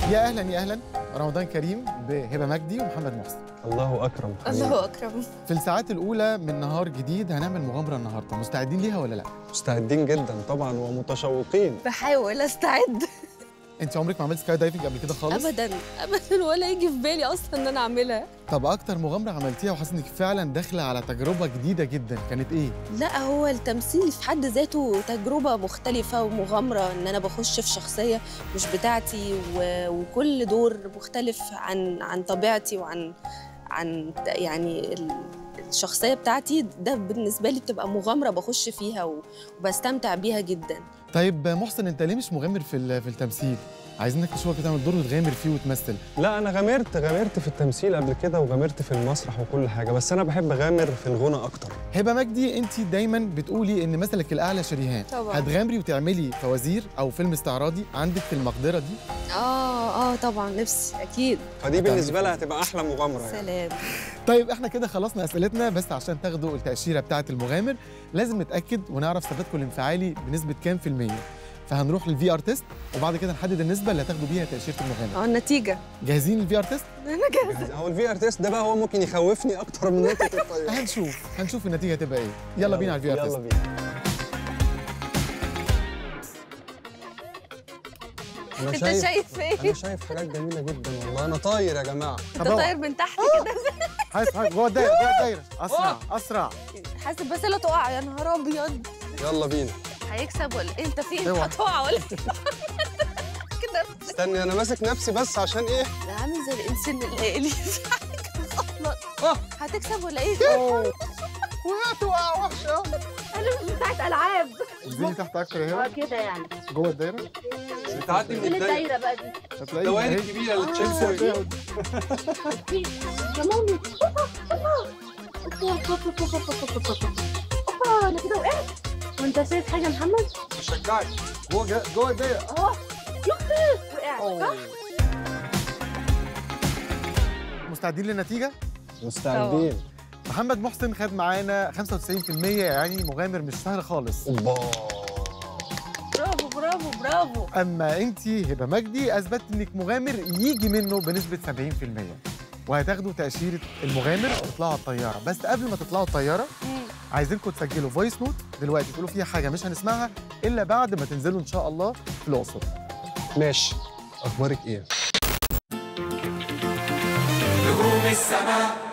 يا اهلا يا اهلا رمضان كريم بهبه مجدي ومحمد محسن الله اكرم الله اكرم في الساعات الاولى من نهار جديد هنعمل مغامره النهارده مستعدين ليها ولا لا مستعدين جدا طبعا ومتشوقين بحاول استعد انت عمرك ما عملت سكاي دايفنج قبل كده خالص ابدا ابدا ولا يجي في بالي اصلا ان انا اعملها طب اكتر مغامره عملتيها وحاسه انك فعلا داخله على تجربه جديده جدا كانت ايه لا هو التمثيل في حد ذاته تجربه مختلفه ومغامره ان انا بخش في شخصيه مش بتاعتي و... وكل دور مختلف عن عن طبيعتي وعن عن يعني ال... الشخصيه بتاعتي ده بالنسبه لي بتبقى مغامره بخش فيها و... وبستمتع بيها جدا طيب محسن انت ليه مش مغامر في ال- في التمثيل عايزينك تشوفك تعمل دور وتغامر فيه وتمثل لا انا غامرت غامرت في التمثيل قبل كده وغامرت في المسرح وكل حاجه بس انا بحب اغامر في الغنى اكتر هبه مجدي انت دايما بتقولي ان مثلك الاعلى شريهان طبعاً. هتغامري وتعملي فوازير او فيلم استعراضي عندك المقدره دي اه اه طبعا نفسي اكيد فدي بالنسبه لها هتبقى احلى مغامره يعني. سلام طيب احنا كده خلصنا اسئلتنا بس عشان تاخدوا التاشيره بتاعه المغامر لازم نتاكد ونعرف ثباتكم الانفعالي بنسبه كام في الميه فهنروح للفي ار تيست وبعد كده نحدد النسبه اللي هتاخدوا بيها تاشيره المغامر اه النتيجه جاهزين للفي ار تيست انا جاهزه هو الفي ار تيست ده بقى هو ممكن يخوفني اكتر من نقطه الطياره هنشوف هنشوف النتيجه هتبقى ايه يلا بينا على الفي ار يلا تيست بينا انا انت شايف شايف ايه انا شايف حاجات جميله جدا والله انا طاير يا جماعه انت طب طاير من تحت كده حاسس حاسس جوه الدايره جوه الدايره اسرع اسرع حاسب بس لا تقع يا نهار ابيض يلا بينا هيكسب ولا إيه؟ انت فين اوعى. هتقع ولا إيه؟ كده استني انا ماسك نفسي بس عشان ايه ده عامل زي الانسان الآلي اه هتكسب ولا ايه؟ وقعت وقع وحشه انا مش بتاعت العاب انزلي تحت اكتر يا اه هبه كده يعني جوه الدايره بتعدي من فين الدايره الدايره بقى دي هتلاقي الدوائر أهي. الكبيره اللي آه. تشيك بوينت كمان اوبا انا كده وقعت وانت شايف حاجه يا محمد بشجعك جوه جوه الدايره اهو يختي وقعت صح مستعدين للنتيجه مستعدين محمد محسن خد معانا 95% يعني مغامر مش سهل خالص اوبا برافو برافو برافو اما انت هبه مجدي اثبت انك مغامر يجي منه بنسبه 70% وهتاخدوا تاشيره المغامر وتطلعوا على الطياره بس قبل ما تطلعوا الطياره عايزينكم تسجلوا فويس نوت دلوقتي تقولوا فيها حاجه مش هنسمعها الا بعد ما تنزلوا ان شاء الله في الاقصر ماشي اخبارك ايه نجوم السماء